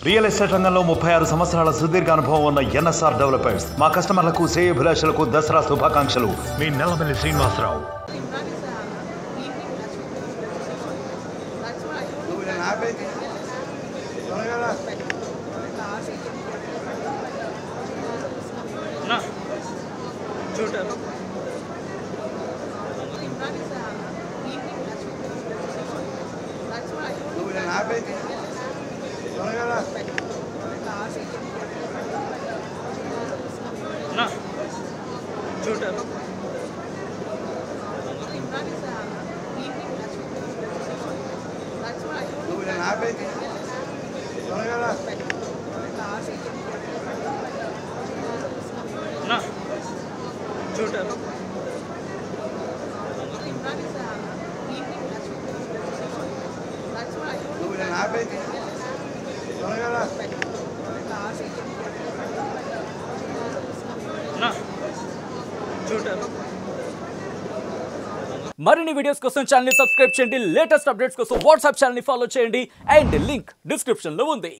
Real estate రంగంలో ముప్పై ఆరు సంవత్సరాల సుదీర్ఘ అనుభవం ఉన్న ఎన్ఎస్ఆర్ డెవలపర్స్ మా కస్టమర్లకు శ్రేయభిలాషులకు దసరా శుభాకాంక్షలు మీ నల్లమల్లి శ్రీనివాసరావు నువ్వు నేను ఆపే త్వరగా రా. చూడారు నువ్వు నేను ఆపే త్వరగా రా. చూడారు నువ్వు నేను ఆపే త్వరగా రా. చూడారు నువ్వు నేను ఆపే త్వరగా రా. చూడారు మరిన్ని వీడియోస్ కోసం ఛానల్ సబ్స్క్రైబ్ చేయండి లేటెస్ట్ అప్డేట్స్ కోసం వాట్సాప్ ఛానల్ ఫాలో చేయండి అండ్ లింక్ డిస్క్రిప్షన్ లో ఉంది